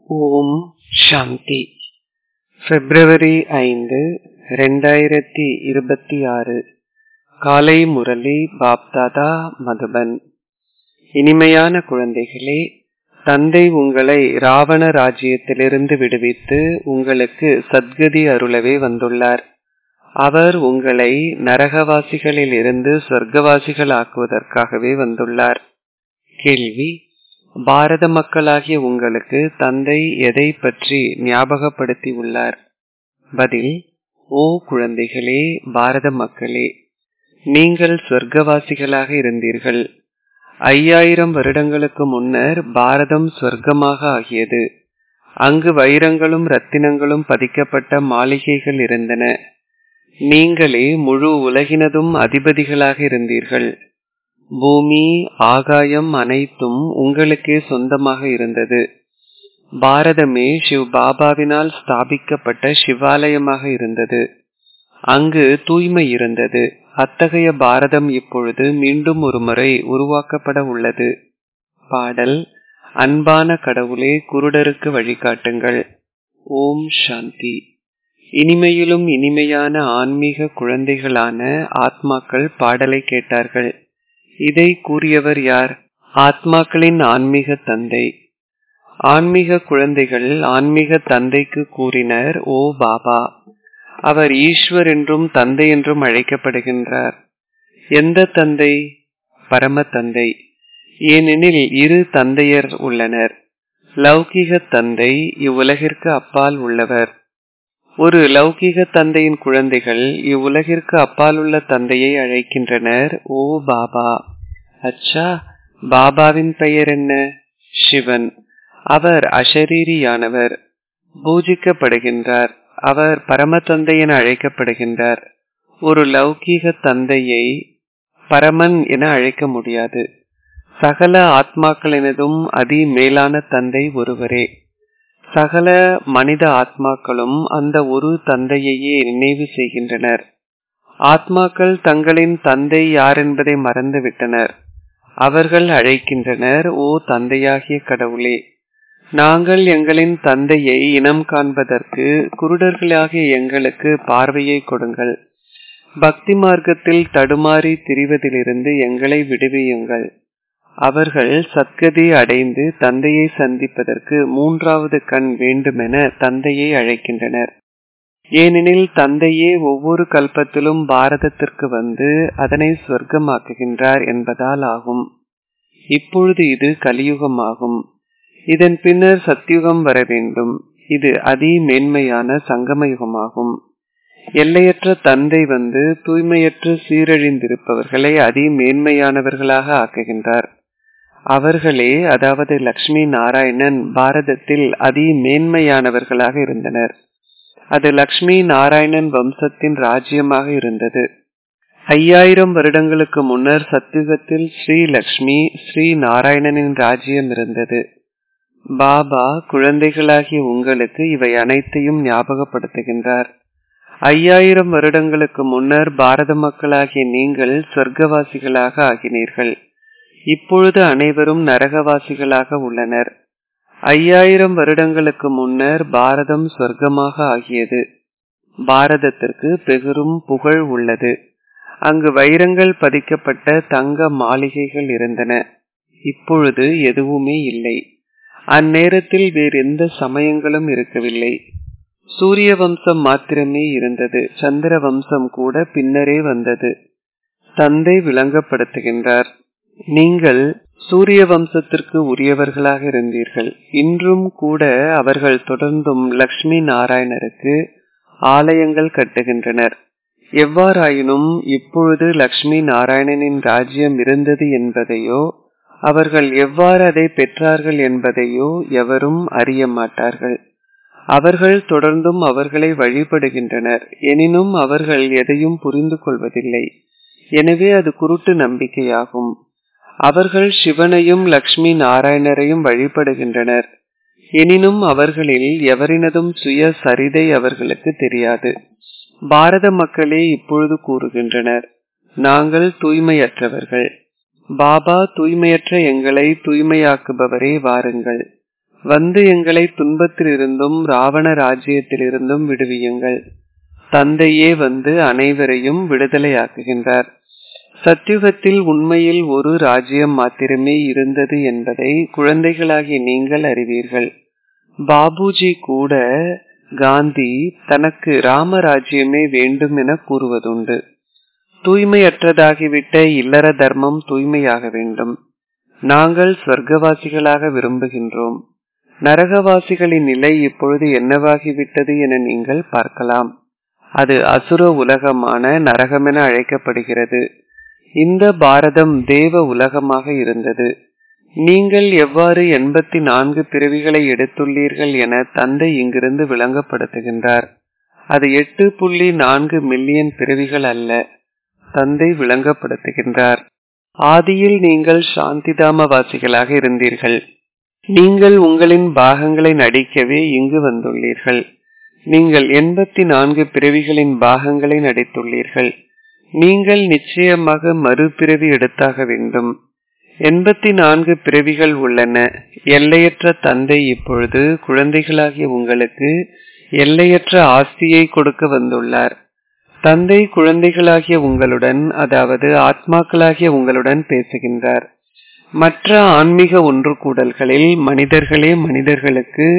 ஓம் சாந்தி பிப்ரவரி ஐந்து ரெண்டாயிரத்தி இருபத்தி ஆறு காலை முரளி பாப்தாதா மதுபன் இனிமையான குழந்தைகளே தந்தை உங்களை ராவண ராஜ்யத்திலிருந்து விடுவித்து உங்களுக்கு சத்கதி அருளவே வந்துள்ளார் அவர் உங்களை நரகவாசிகளில் இருந்து சொர்க்கவாசிகள் ஆக்குவதற்காகவே வந்துள்ளார் கேள்வி பாரத மக்களாகிய உங்களுக்கு தந்தை எதை பற்றி ஞாபகப்படுத்தி உள்ளார் பதில் ஓ குழந்தைகளே பாரத மக்களே நீங்கள் சொர்க்கவாசிகளாக இருந்தீர்கள் ஐயாயிரம் வருடங்களுக்கு முன்னர் பாரதம் சொர்க்கமாக ஆகியது அங்கு வைரங்களும் ரத்தினங்களும் பதிக்கப்பட்ட மாளிகைகள் இருந்தன நீங்களே முழு உலகினதும் அதிபதிகளாக இருந்தீர்கள் பூமி ஆகாயம் அனைத்தும் உங்களுக்கே சொந்தமாக இருந்தது பாரதமே சிவ் பாபாவினால் ஸ்தாபிக்கப்பட்ட சிவாலயமாக இருந்தது அங்கு தூய்மை இருந்தது அத்தகைய பாரதம் இப்பொழுது மீண்டும் ஒரு முறை உருவாக்கப்பட உள்ளது பாடல் அன்பான கடவுளே குருடருக்கு வழிகாட்டுங்கள் ஓம் சாந்தி இனிமையிலும் இனிமையான ஆன்மீக குழந்தைகளான ஆத்மாக்கள் பாடலை கேட்டார்கள் இதை கூறியவர் யார் ஆத்மாக்களின் ஆன்மீக தந்தை ஆன்மீக குழந்தைகள் ஆன்மீக தந்தைக்கு கூறினர் ஓ பாபா அவர் ஈஸ்வர் என்றும் தந்தை என்றும் அழைக்கப்படுகின்றார் எந்த தந்தை பரம தந்தை ஏனெனில் இரு தந்தையர் உள்ளனர் லௌகிக தந்தை இவ்வுலகிற்கு அப்பால் உள்ளவர் ஒரு லௌகிக தந்தையின் குழந்தைகள் இவ்வுலகிற்கு அப்பால் உள்ள தந்தையை அழைக்கின்றனர் ஓ பாபா அச்சா பாபாவின் பெயர் என்ன சிவன் அவர் அஷரீரியானவர் பூஜிக்கப்படுகின்றார் அவர் பரமதந்தை என அழைக்கப்படுகின்றார் ஒரு லௌகீக தந்தையை பரமன் என அழைக்க முடியாது சகல ஆத்மாக்களினதும் அதி மேலான தந்தை ஒருவரே சகல மனித ஆத்மாக்களும் அந்த ஒரு தந்தையையே நினைவு செய்கின்றனர் ஆத்மாக்கள் தங்களின் தந்தை யார் என்பதை மறந்துவிட்டனர் அவர்கள் அழைக்கின்றனர் ஓ தந்தையாகிய கடவுளே நாங்கள் எங்களின் தந்தையை இனம் காண்பதற்கு குருடர்களாகிய எங்களுக்கு பார்வையை கொடுங்கள் பக்தி மார்க்கத்தில் தடுமாறி திரிவதிலிருந்து எங்களை விடுவியுங்கள் அவர்கள் சத்கதி அடைந்து தந்தையை சந்திப்பதற்கு மூன்றாவது கண் வேண்டுமென தந்தையை அழைக்கின்றனர் ஏனெனில் தந்தையே ஒவ்வொரு கல்பத்திலும் பாரதத்திற்கு வந்து அதனை சொர்க்கமாக்குகின்றார் என்பதால் ஆகும் இப்பொழுது இது கலியுகமாகும் இதன் பின்னர் சத்யுகம் வர வேண்டும் இது அதி மேன்மையான சங்கமயுகமாகும் எல்லையற்ற தந்தை வந்து தூய்மையற்று சீரழிந்திருப்பவர்களை அதி மேன்மையானவர்களாக ஆக்குகின்றார் அவர்களே அதாவது லக்ஷ்மி நாராயணன் பாரதத்தில் அதி மேன்மையானவர்களாக இருந்தனர் அது லக்ஷ்மி நாராயணன் வம்சத்தின் ராஜ்யமாக இருந்தது ஐயாயிரம் வருடங்களுக்கு முன்னர் சத்யுகத்தில் ஸ்ரீ லக்ஷ்மி ஸ்ரீ நாராயணனின் ராஜ்யம் இருந்தது பாபா குழந்தைகளாகிய உங்களுக்கு இவை அனைத்தையும் ஞாபகப்படுத்துகின்றார் ஐயாயிரம் வருடங்களுக்கு முன்னர் பாரத மக்களாகிய நீங்கள் சொர்க்கவாசிகளாக ஆகினீர்கள் இப்பொழுது அனைவரும் நரகவாசிகளாக உள்ளனர் ஐயாயிரம் வருடங்களுக்கு முன்னர் பாரதம் சொர்க்கமாக ஆகியது பாரதத்திற்கு பெரும் புகழ் உள்ளது அங்கு வைரங்கள் பதிக்கப்பட்ட தங்க மாளிகைகள் இருந்தன இப்பொழுது எதுவுமே இல்லை அந்நேரத்தில் வேறு எந்த சமயங்களும் இருக்கவில்லை சூரிய வம்சம் மாத்திரமே இருந்தது சந்திர வம்சம் கூட பின்னரே வந்தது தந்தை விளங்கப்படுத்துகின்றார் நீங்கள் சூரிய வம்சத்திற்கு உரியவர்களாக இருந்தீர்கள் இன்றும் கூட அவர்கள் தொடர்ந்தும் லக்ஷ்மி நாராயணருக்கு ஆலயங்கள் கட்டுகின்றனர் எவ்வாறாயினும் இப்பொழுது லக்ஷ்மி நாராயணனின் ராஜ்யம் இருந்தது என்பதையோ அவர்கள் எவ்வாறு அதை பெற்றார்கள் என்பதையோ எவரும் அறிய மாட்டார்கள் அவர்கள் தொடர்ந்தும் அவர்களை வழிபடுகின்றனர் எனினும் அவர்கள் எதையும் புரிந்து கொள்வதில்லை எனவே அது குருட்டு நம்பிக்கையாகும் அவர்கள் சிவனையும் லக்ஷ்மி நாராயணரையும் வழிபடுகின்றனர் எனினும் அவர்களில் எவரினதும் சுய சரிதை அவர்களுக்கு தெரியாது பாரத மக்களே இப்பொழுது கூறுகின்றனர் நாங்கள் தூய்மையற்றவர்கள் பாபா தூய்மையற்ற எங்களை தூய்மையாக்குபவரே வாருங்கள் வந்து எங்களை துன்பத்திலிருந்தும் ராவண ராஜ்யத்திலிருந்தும் விடுவியுங்கள் தந்தையே வந்து அனைவரையும் விடுதலையாக்குகின்றார் சத்யுகத்தில் உண்மையில் ஒரு ராஜ்யம் மாத்திரமே இருந்தது என்பதை குழந்தைகளாகிய நீங்கள் அறிவீர்கள் பாபுஜி கூட காந்தி தனக்கு ராமராஜ்யமே வேண்டும் என கூறுவதுண்டு தூய்மையற்றதாகிவிட்ட இல்லற தர்மம் தூய்மையாக வேண்டும் நாங்கள் ஸ்வர்க்கவாசிகளாக விரும்புகின்றோம் நரகவாசிகளின் நிலை இப்பொழுது என்னவாகிவிட்டது என நீங்கள் பார்க்கலாம் அது அசுர உலகமான நரகமென அழைக்கப்படுகிறது இந்த பாரதம் தேவ உலகமாக இருந்தது நீங்கள் எவ்வாறு எண்பத்தி நான்கு பிறவிகளை எடுத்துள்ளீர்கள் என தந்தை இங்கிருந்து விளங்கப்படுத்துகின்றார் அது எட்டு புள்ளி நான்கு மில்லியன் பிறவிகள் அல்ல தந்தை விளங்கப்படுத்துகின்றார் ஆதியில் நீங்கள் சாந்திதாமவாசிகளாக இருந்தீர்கள் நீங்கள் உங்களின் பாகங்களை நடிக்கவே இங்கு வந்துள்ளீர்கள் நீங்கள் எண்பத்தி நான்கு பிறவிகளின் பாகங்களை நடித்துள்ளீர்கள் நீங்கள் நிச்சயமாக மறுபிறவி எடுத்தாக வேண்டும் எண்பத்தி நான்கு பிறவிகள் உள்ளன எல்லையற்ற தந்தை இப்பொழுது குழந்தைகளாகிய உங்களுக்கு எல்லையற்ற ஆஸ்தியை கொடுக்க வந்துள்ளார் தந்தை குழந்தைகளாகிய உங்களுடன் அதாவது ஆத்மாக்களாகிய உங்களுடன் பேசுகின்றார் மற்ற ஆன்மீக ஒன்று கூடல்களில் மனிதர்களே மனிதர்களுக்கு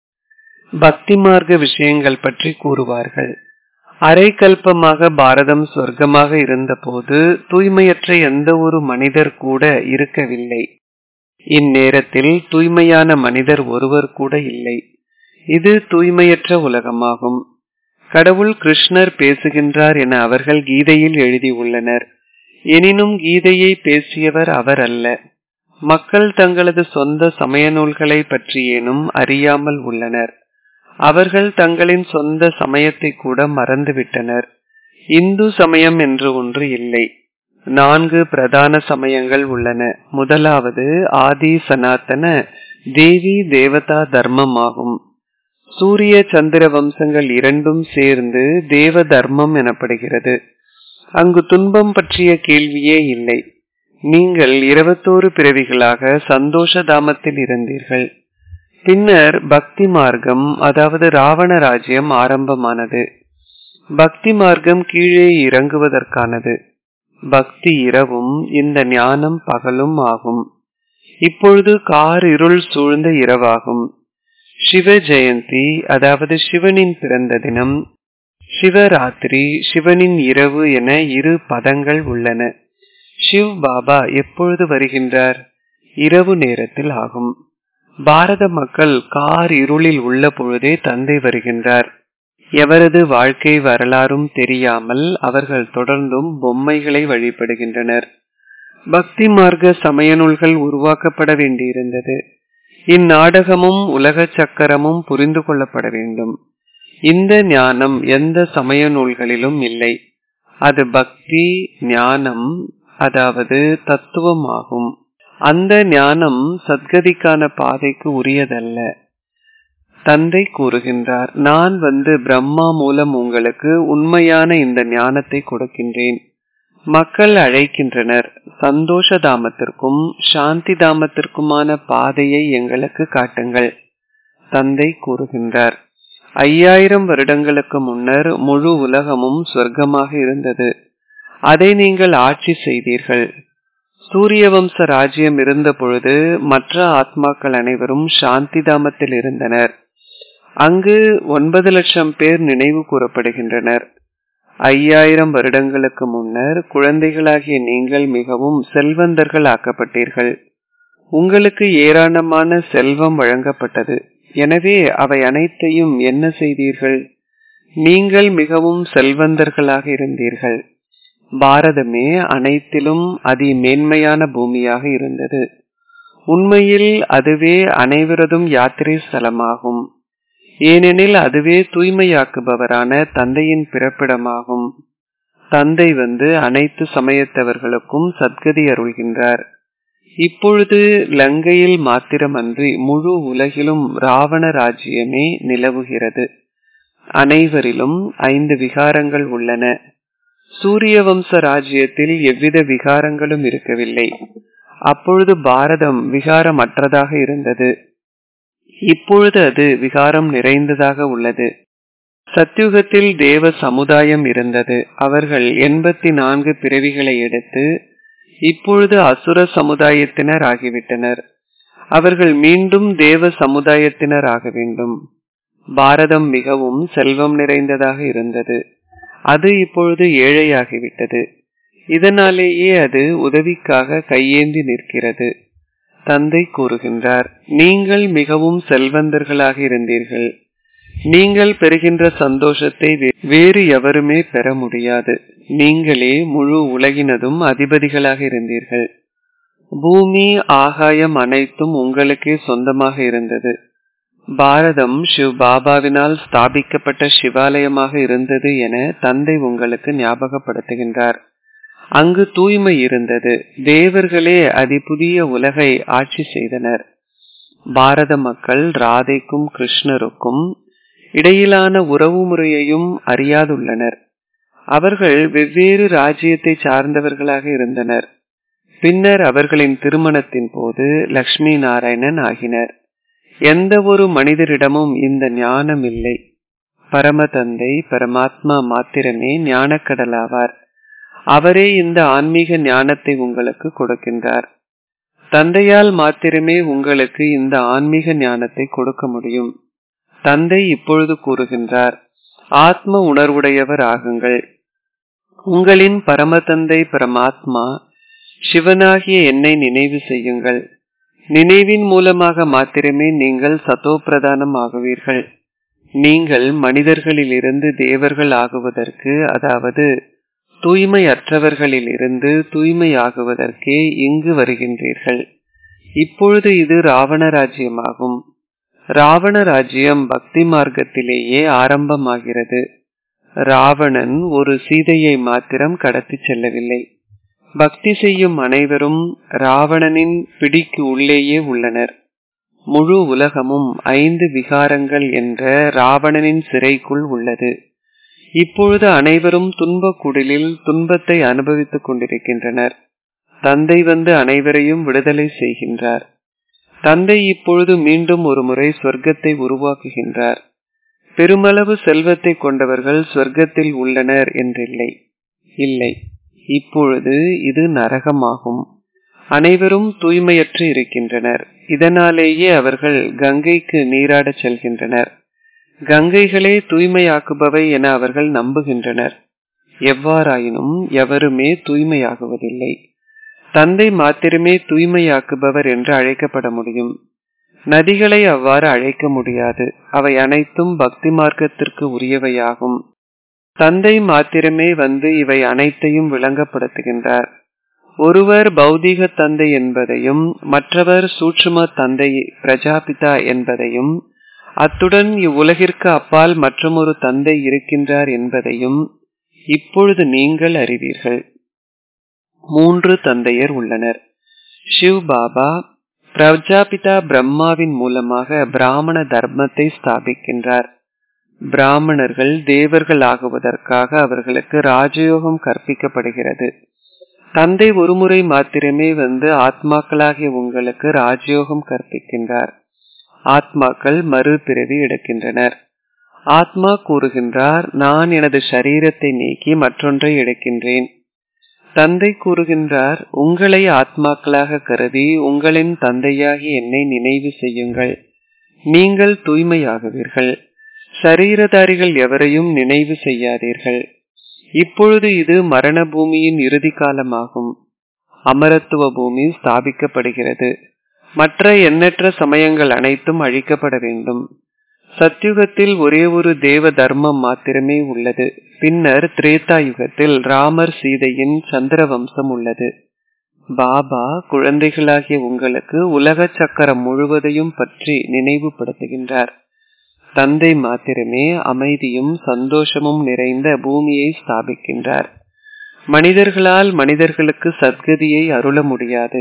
பக்தி மார்க்க விஷயங்கள் பற்றி கூறுவார்கள் அரை கல்பமாக பாரதம் சொர்க்கமாக இருந்தபோது தூய்மையற்ற எந்த ஒரு மனிதர் கூட இருக்கவில்லை இந்நேரத்தில் தூய்மையான மனிதர் ஒருவர் கூட இல்லை இது தூய்மையற்ற உலகமாகும் கடவுள் கிருஷ்ணர் பேசுகின்றார் என அவர்கள் கீதையில் எழுதியுள்ளனர் எனினும் கீதையை பேசியவர் அவர் அல்ல மக்கள் தங்களது சொந்த சமய நூல்களை பற்றியேனும் அறியாமல் உள்ளனர் அவர்கள் தங்களின் சொந்த சமயத்தை கூட மறந்துவிட்டனர் இந்து சமயம் என்று ஒன்று இல்லை நான்கு பிரதான சமயங்கள் உள்ளன முதலாவது ஆதி சனாத்தன தேவி தேவதா தர்மம் ஆகும் சூரிய சந்திர வம்சங்கள் இரண்டும் சேர்ந்து தேவ தர்மம் எனப்படுகிறது அங்கு துன்பம் பற்றிய கேள்வியே இல்லை நீங்கள் இருபத்தோரு பிறவிகளாக சந்தோஷ தாமத்தில் இருந்தீர்கள் பின்னர் பக்தி மார்க்கம் அதாவது ராவண ராஜ்யம் ஆரம்பமானது பக்தி மார்க்கம் கீழே இறங்குவதற்கானது பக்தி இரவும் இந்த ஞானம் பகலும் ஆகும் இப்பொழுது கார் இருள் சூழ்ந்த இரவாகும் சிவ ஜெயந்தி அதாவது சிவனின் பிறந்த தினம் சிவராத்திரி சிவனின் இரவு என இரு பதங்கள் உள்ளன சிவ் பாபா எப்பொழுது வருகின்றார் இரவு நேரத்தில் ஆகும் பாரத மக்கள் கார் இருளில் உள்ள பொழுதே தந்தை வருகின்றார் எவரது வாழ்க்கை வரலாறும் தெரியாமல் அவர்கள் தொடர்ந்தும் பொம்மைகளை வழிபடுகின்றனர் பக்தி மார்க்க சமய நூல்கள் உருவாக்கப்பட வேண்டியிருந்தது இந்நாடகமும் உலக சக்கரமும் புரிந்து கொள்ளப்பட வேண்டும் இந்த ஞானம் எந்த சமய நூல்களிலும் இல்லை அது பக்தி ஞானம் அதாவது தத்துவம் ஆகும் அந்த ஞானம் சத்கதிக்கான பாதைக்கு உரியதல்ல தந்தை கூறுகின்றார் நான் வந்து பிரம்மா மூலம் உங்களுக்கு உண்மையான இந்த ஞானத்தை கொடுக்கின்றேன் மக்கள் அழைக்கின்றனர் சந்தோஷ தாமத்திற்கும் சாந்தி தாமத்திற்குமான பாதையை எங்களுக்கு காட்டுங்கள் தந்தை கூறுகின்றார் ஐயாயிரம் வருடங்களுக்கு முன்னர் முழு உலகமும் சொர்க்கமாக இருந்தது அதை நீங்கள் ஆட்சி செய்தீர்கள் சூரிய வம்ச ராஜ்யம் இருந்த பொழுது மற்ற ஆத்மாக்கள் அனைவரும் சாந்தி தாமத்தில் இருந்தனர் அங்கு ஒன்பது லட்சம் பேர் நினைவு கூறப்படுகின்றனர் ஐயாயிரம் வருடங்களுக்கு முன்னர் குழந்தைகளாகிய நீங்கள் மிகவும் செல்வந்தர்கள் ஆக்கப்பட்டீர்கள் உங்களுக்கு ஏராளமான செல்வம் வழங்கப்பட்டது எனவே அவை அனைத்தையும் என்ன செய்தீர்கள் நீங்கள் மிகவும் செல்வந்தர்களாக இருந்தீர்கள் பாரதமே அனைத்திலும் அதி மேன்மையான பூமியாக இருந்தது உண்மையில் அதுவே அனைவரதும் யாத்திரை ஸ்தலமாகும் ஏனெனில் அதுவே தூய்மையாக்குபவரான தந்தையின் பிறப்பிடமாகும் தந்தை வந்து அனைத்து சமயத்தவர்களுக்கும் சத்கதி அருள்கின்றார் இப்பொழுது லங்கையில் மாத்திரமன்றி முழு உலகிலும் ராவண ராஜ்யமே நிலவுகிறது அனைவரிலும் ஐந்து விகாரங்கள் உள்ளன சூரிய வம்ச ராஜ்யத்தில் எவ்வித விகாரங்களும் இருக்கவில்லை அப்பொழுது பாரதம் விகாரமற்றதாக இருந்தது இப்பொழுது அது விகாரம் நிறைந்ததாக உள்ளது சத்யுகத்தில் தேவ சமுதாயம் இருந்தது அவர்கள் எண்பத்தி நான்கு பிறவிகளை எடுத்து இப்பொழுது அசுர சமுதாயத்தினர் ஆகிவிட்டனர் அவர்கள் மீண்டும் தேவ சமுதாயத்தினர் ஆக வேண்டும் பாரதம் மிகவும் செல்வம் நிறைந்ததாக இருந்தது அது இப்பொழுது ஏழையாகிவிட்டது இதனாலேயே அது உதவிக்காக கையேந்தி நிற்கிறது தந்தை கூறுகின்றார் நீங்கள் மிகவும் செல்வந்தர்களாக இருந்தீர்கள் நீங்கள் பெறுகின்ற சந்தோஷத்தை வேறு எவருமே பெற முடியாது நீங்களே முழு உலகினதும் அதிபதிகளாக இருந்தீர்கள் பூமி ஆகாயம் அனைத்தும் உங்களுக்கே சொந்தமாக இருந்தது பாரதம் சிவ் பாபாவினால் ஸ்தாபிக்கப்பட்ட சிவாலயமாக இருந்தது என தந்தை உங்களுக்கு ஞாபகப்படுத்துகின்றார் அங்கு தூய்மை இருந்தது தேவர்களே அதி புதிய உலகை ஆட்சி செய்தனர் பாரத மக்கள் ராதைக்கும் கிருஷ்ணருக்கும் இடையிலான உறவு முறையையும் அறியாதுள்ளனர் அவர்கள் வெவ்வேறு ராஜ்யத்தை சார்ந்தவர்களாக இருந்தனர் பின்னர் அவர்களின் திருமணத்தின் போது லக்ஷ்மி நாராயணன் ஆகினர் எந்த ஒரு மனிதரிடமும் இந்த ஞானம் இல்லை பரம தந்தை பரமாத்மா மாத்திரமே ஞானக்கடலாவார் அவரே இந்த ஆன்மீக ஞானத்தை உங்களுக்கு கொடுக்கின்றார் தந்தையால் மாத்திரமே உங்களுக்கு இந்த ஆன்மீக ஞானத்தை கொடுக்க முடியும் தந்தை இப்பொழுது கூறுகின்றார் ஆத்ம உணர்வுடையவர் ஆகுங்கள் உங்களின் பரமதந்தை பரமாத்மா சிவனாகிய என்னை நினைவு செய்யுங்கள் நினைவின் மூலமாக மாத்திரமே நீங்கள் சதோ பிரதானம் ஆகுவீர்கள் நீங்கள் மனிதர்களிலிருந்து தேவர்கள் ஆகுவதற்கு அதாவது தூய்மையற்றவர்களிலிருந்து தூய்மையாகுவதற்கே இங்கு வருகின்றீர்கள் இப்பொழுது இது ராவண ராஜ்யமாகும் ராவண ராஜ்யம் பக்தி மார்க்கத்திலேயே ஆரம்பமாகிறது ராவணன் ஒரு சீதையை மாத்திரம் கடத்தி செல்லவில்லை பக்தி செய்யும் அனைவரும் ராவணனின் பிடிக்கு உள்ளேயே உள்ளனர் முழு உலகமும் ஐந்து விகாரங்கள் என்ற ராவணனின் சிறைக்குள் உள்ளது இப்பொழுது அனைவரும் துன்ப குடிலில் துன்பத்தை அனுபவித்துக் கொண்டிருக்கின்றனர் தந்தை வந்து அனைவரையும் விடுதலை செய்கின்றார் தந்தை இப்பொழுது மீண்டும் ஒரு முறை சொர்க்கத்தை உருவாக்குகின்றார் பெருமளவு செல்வத்தை கொண்டவர்கள் சொர்க்கத்தில் உள்ளனர் என்றில்லை இல்லை இப்பொழுது இது நரகமாகும் அனைவரும் தூய்மையற்று இருக்கின்றனர் இதனாலேயே அவர்கள் கங்கைக்கு நீராடச் செல்கின்றனர் கங்கைகளே தூய்மையாக்குபவை என அவர்கள் நம்புகின்றனர் எவ்வாறாயினும் எவருமே தூய்மையாகுவதில்லை தந்தை மாத்திரமே தூய்மையாக்குபவர் என்று அழைக்கப்பட முடியும் நதிகளை அவ்வாறு அழைக்க முடியாது அவை அனைத்தும் பக்தி மார்க்கத்திற்கு உரியவையாகும் தந்தை மாத்திரமே வந்து இவை அனைத்தையும் விளங்கப்படுத்துகின்றார் ஒருவர் பௌதீக தந்தை என்பதையும் மற்றவர் சூட்சும தந்தை பிரஜாபிதா என்பதையும் அத்துடன் இவ்வுலகிற்கு அப்பால் மற்றொரு தந்தை இருக்கின்றார் என்பதையும் இப்பொழுது நீங்கள் அறிவீர்கள் மூன்று தந்தையர் உள்ளனர் சிவ் பாபா பிரஜாபிதா பிரம்மாவின் மூலமாக பிராமண தர்மத்தை ஸ்தாபிக்கின்றார் பிராமணர்கள் தேவர்கள் ஆகுவதற்காக அவர்களுக்கு ராஜயோகம் கற்பிக்கப்படுகிறது தந்தை ஒருமுறை மாத்திரமே வந்து ஆத்மாக்களாகிய உங்களுக்கு ராஜயோகம் கற்பிக்கின்றார் ஆத்மாக்கள் மறுபிறவி எடுக்கின்றனர் ஆத்மா கூறுகின்றார் நான் எனது சரீரத்தை நீக்கி மற்றொன்றை எடுக்கின்றேன் தந்தை கூறுகின்றார் உங்களை ஆத்மாக்களாக கருதி உங்களின் தந்தையாகி என்னை நினைவு செய்யுங்கள் நீங்கள் தூய்மையாகுவீர்கள் சரீரதாரிகள் எவரையும் நினைவு செய்யாதீர்கள் இப்பொழுது இது மரண பூமியின் இறுதி காலமாகும் அமரத்துவ பூமி ஸ்தாபிக்கப்படுகிறது மற்ற எண்ணற்ற சமயங்கள் அனைத்தும் அழிக்கப்பட வேண்டும் சத்யுகத்தில் ஒரே ஒரு தேவ தர்மம் மாத்திரமே உள்ளது பின்னர் திரேதா யுகத்தில் ராமர் சீதையின் சந்திர வம்சம் உள்ளது பாபா குழந்தைகளாகிய உங்களுக்கு உலக சக்கரம் முழுவதையும் பற்றி நினைவுபடுத்துகின்றார் தந்தை மாத்திரமே அமைதியும் சந்தோஷமும் நிறைந்த பூமியை ஸ்தாபிக்கின்றார் மனிதர்களால் மனிதர்களுக்கு சத்கதியை அருள முடியாது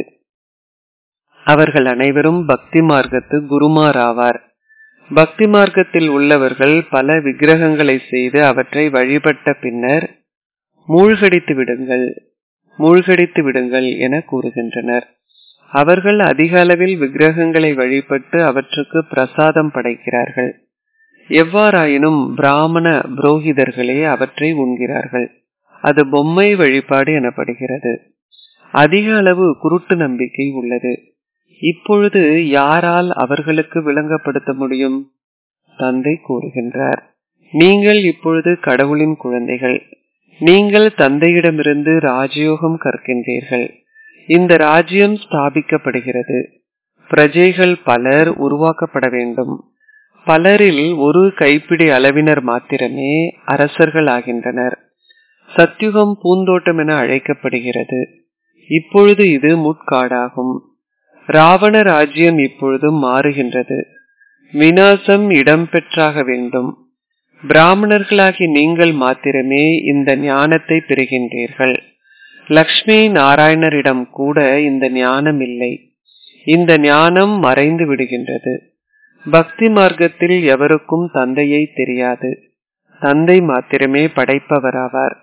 அவர்கள் அனைவரும் பக்தி மார்க்கத்து குருமார் ஆவார் பக்தி மார்க்கத்தில் உள்ளவர்கள் பல விக்கிரகங்களை செய்து அவற்றை வழிபட்ட பின்னர் மூழ்கடித்து விடுங்கள் மூழ்கடித்து விடுங்கள் என கூறுகின்றனர் அவர்கள் அதிக அளவில் விக்கிரகங்களை வழிபட்டு அவற்றுக்கு பிரசாதம் படைக்கிறார்கள் எவ்வாறாயினும் பிராமண புரோகிதர்களே அவற்றை உண்கிறார்கள் அது பொம்மை வழிபாடு எனப்படுகிறது அதிக அளவு குருட்டு நம்பிக்கை உள்ளது இப்பொழுது யாரால் அவர்களுக்கு விளங்கப்படுத்த முடியும் தந்தை கூறுகின்றார் நீங்கள் இப்பொழுது கடவுளின் குழந்தைகள் நீங்கள் தந்தையிடமிருந்து ராஜயோகம் கற்கின்றீர்கள் இந்த ராஜ்யம் ஸ்தாபிக்கப்படுகிறது பிரஜைகள் பலர் உருவாக்கப்பட வேண்டும் பலரில் ஒரு கைப்பிடி அளவினர் மாத்திரமே அரசர்கள் ஆகின்றனர் சத்யுகம் பூந்தோட்டம் என அழைக்கப்படுகிறது இப்பொழுது இது முட்காடாகும் ராவண ராஜ்யம் இப்பொழுது மாறுகின்றது வினாசம் இடம்பெற்றாக வேண்டும் பிராமணர்களாகி நீங்கள் மாத்திரமே இந்த ஞானத்தை பெறுகின்றீர்கள் லக்ஷ்மி நாராயணரிடம் கூட இந்த ஞானம் இல்லை இந்த ஞானம் மறைந்து விடுகின்றது பக்தி மார்க்கத்தில் எவருக்கும் தந்தையை தெரியாது தந்தை மாத்திரமே படைப்பவராவார்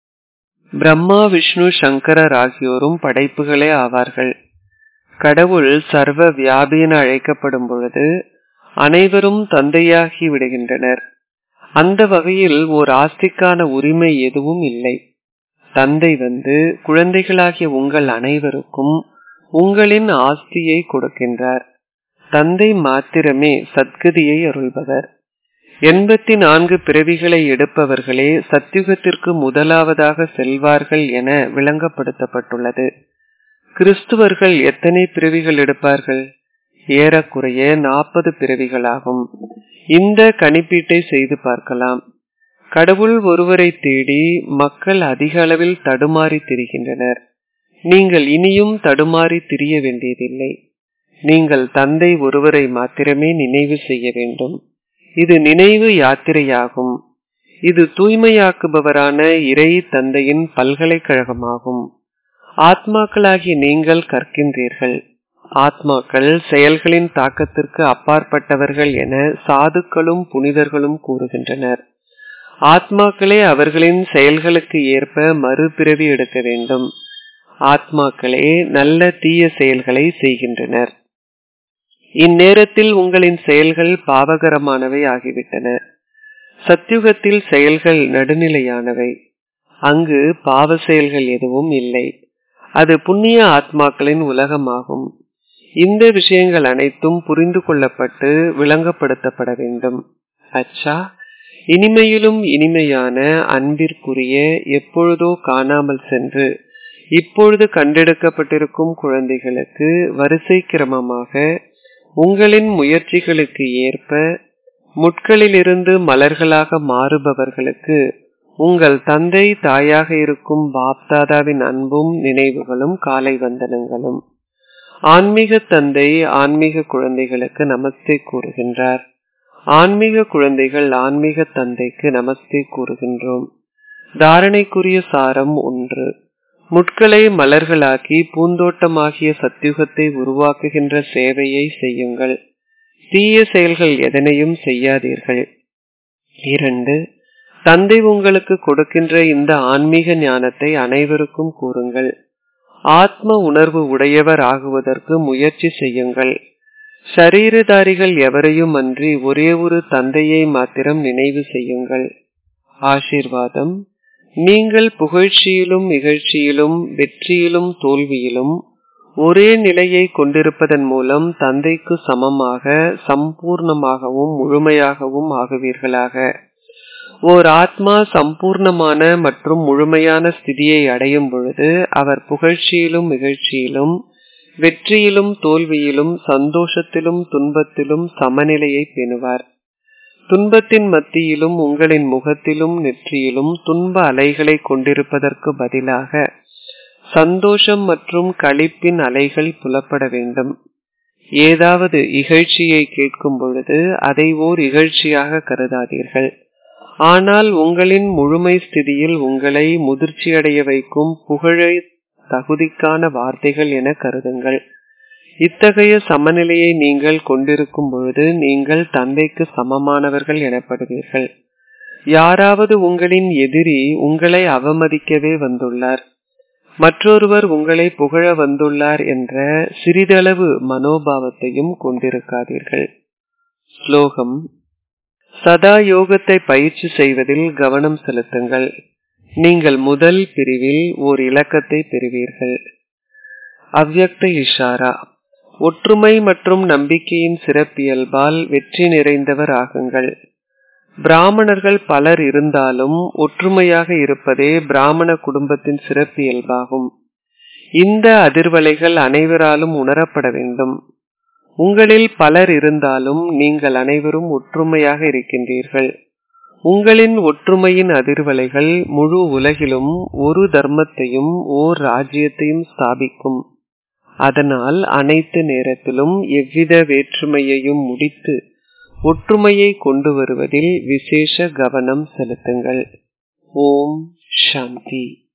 பிரம்மா விஷ்ணு சங்கரர் ஆகியோரும் படைப்புகளே ஆவார்கள் கடவுள் சர்வ வியாபி என அழைக்கப்படும் பொழுது அனைவரும் தந்தையாகி விடுகின்றனர் அந்த வகையில் ஓர் ஆஸ்திக்கான உரிமை எதுவும் இல்லை தந்தை வந்து குழந்தைகளாகிய உங்கள் அனைவருக்கும் உங்களின் ஆஸ்தியை கொடுக்கின்றார் தந்தை மாத்திரமே சத்கதியை அருள்பவர் எண்பத்தி நான்கு பிறவிகளை எடுப்பவர்களே சத்யுகத்திற்கு முதலாவதாக செல்வார்கள் என விளங்கப்படுத்தப்பட்டுள்ளது கிறிஸ்துவர்கள் எத்தனை பிறவிகள் எடுப்பார்கள் ஏறக்குறைய நாற்பது பிறவிகளாகும் இந்த கணிப்பீட்டை செய்து பார்க்கலாம் கடவுள் ஒருவரை தேடி மக்கள் அதிக அளவில் தடுமாறி திரிகின்றனர் நீங்கள் இனியும் தடுமாறி திரிய வேண்டியதில்லை நீங்கள் தந்தை ஒருவரை மாத்திரமே நினைவு செய்ய வேண்டும் இது நினைவு யாத்திரையாகும் இது தூய்மையாக்குபவரான இறை தந்தையின் பல்கலைக்கழகமாகும் ஆத்மாக்களாகி நீங்கள் கற்கின்றீர்கள் ஆத்மாக்கள் செயல்களின் தாக்கத்திற்கு அப்பாற்பட்டவர்கள் என சாதுக்களும் புனிதர்களும் கூறுகின்றனர் ஆத்மாக்களே அவர்களின் செயல்களுக்கு ஏற்ப மறுபிறவி எடுக்க வேண்டும் ஆத்மாக்களே நல்ல தீய செயல்களை செய்கின்றனர் இந்நேரத்தில் உங்களின் செயல்கள் பாவகரமானவை ஆகிவிட்டன சத்யுகத்தில் செயல்கள் நடுநிலையானவை அங்கு பாவ செயல்கள் எதுவும் இல்லை அது புண்ணிய ஆத்மாக்களின் உலகமாகும் இந்த விஷயங்கள் அனைத்தும் புரிந்து கொள்ளப்பட்டு விளங்கப்படுத்தப்பட வேண்டும் அச்சா இனிமையிலும் இனிமையான அன்பிற்குரிய எப்பொழுதோ காணாமல் சென்று இப்பொழுது கண்டெடுக்கப்பட்டிருக்கும் குழந்தைகளுக்கு வரிசை கிரமமாக உங்களின் முயற்சிகளுக்கு ஏற்ப முட்களிலிருந்து மலர்களாக மாறுபவர்களுக்கு உங்கள் தந்தை தாயாக இருக்கும் பாப்தாதாவின் அன்பும் நினைவுகளும் காலை வந்தனங்களும் ஆன்மீக தந்தை ஆன்மீக குழந்தைகளுக்கு நமஸ்தே கூறுகின்றார் ஆன்மீக குழந்தைகள் ஆன்மீக தந்தைக்கு நமஸ்தே கூறுகின்றோம் தாரணைக்குரிய சாரம் ஒன்று முட்களை மலர்களாக்கி பூந்தோட்டமாகிய சத்தியுகத்தை உருவாக்குகின்ற சேவையை செய்யுங்கள் தீய செயல்கள் எதனையும் செய்யாதீர்கள் இரண்டு தந்தை உங்களுக்கு கொடுக்கின்ற இந்த ஆன்மீக ஞானத்தை அனைவருக்கும் கூறுங்கள் ஆத்ம உணர்வு உடையவர் ஆகுவதற்கு முயற்சி செய்யுங்கள் சரீரதாரிகள் எவரையும் அன்றி ஒரே ஒரு தந்தையை மாத்திரம் நினைவு செய்யுங்கள் ஆசீர்வாதம் நீங்கள் புகழ்ச்சியிலும் இகழ்ச்சியிலும் வெற்றியிலும் தோல்வியிலும் ஒரே நிலையை கொண்டிருப்பதன் மூலம் தந்தைக்கு சமமாக சம்பூர்ணமாகவும் முழுமையாகவும் ஆகுவீர்களாக ஓர் ஆத்மா சம்பூர்ணமான மற்றும் முழுமையான ஸ்திதியை அடையும் பொழுது அவர் புகழ்ச்சியிலும் நிகழ்ச்சியிலும் வெற்றியிலும் தோல்வியிலும் சந்தோஷத்திலும் துன்பத்திலும் சமநிலையை பெறுவார் துன்பத்தின் மத்தியிலும் உங்களின் முகத்திலும் நெற்றியிலும் துன்ப அலைகளை கொண்டிருப்பதற்கு பதிலாக சந்தோஷம் மற்றும் களிப்பின் அலைகள் புலப்பட வேண்டும் ஏதாவது இகழ்ச்சியை கேட்கும் பொழுது அதை ஓர் இகழ்ச்சியாக கருதாதீர்கள் ஆனால் உங்களின் முழுமை ஸ்திதியில் உங்களை முதிர்ச்சியடைய வைக்கும் புகழை தகுதிக்கான வார்த்தைகள் என கருதுங்கள் இத்தகைய சமநிலையை நீங்கள் கொண்டிருக்கும் பொழுது நீங்கள் தந்தைக்கு சமமானவர்கள் எனப்படுவீர்கள் யாராவது உங்களின் எதிரி உங்களை அவமதிக்கவே வந்துள்ளார் மற்றொருவர் உங்களை புகழ வந்துள்ளார் என்ற சிறிதளவு மனோபாவத்தையும் கொண்டிருக்காதீர்கள் ஸ்லோகம் சதா யோகத்தை பயிற்சி செய்வதில் கவனம் செலுத்துங்கள் நீங்கள் முதல் பிரிவில் ஓர் இலக்கத்தை பெறுவீர்கள் அவ்யக்த இஷாரா ஒற்றுமை மற்றும் நம்பிக்கையின் சிறப்பியல்பால் வெற்றி நிறைந்தவர் ஆகுங்கள் பிராமணர்கள் பலர் இருந்தாலும் ஒற்றுமையாக இருப்பதே பிராமண குடும்பத்தின் சிறப்பியல்பாகும் இந்த அதிர்வலைகள் அனைவராலும் உணரப்பட வேண்டும் உங்களில் பலர் இருந்தாலும் நீங்கள் அனைவரும் ஒற்றுமையாக இருக்கின்றீர்கள் உங்களின் ஒற்றுமையின் அதிர்வலைகள் முழு உலகிலும் ஒரு தர்மத்தையும் ஓர் ராஜ்யத்தையும் ஸ்தாபிக்கும் அதனால் அனைத்து நேரத்திலும் எவ்வித வேற்றுமையையும் முடித்து ஒற்றுமையை கொண்டு வருவதில் விசேஷ கவனம் செலுத்துங்கள் ஓம் சாந்தி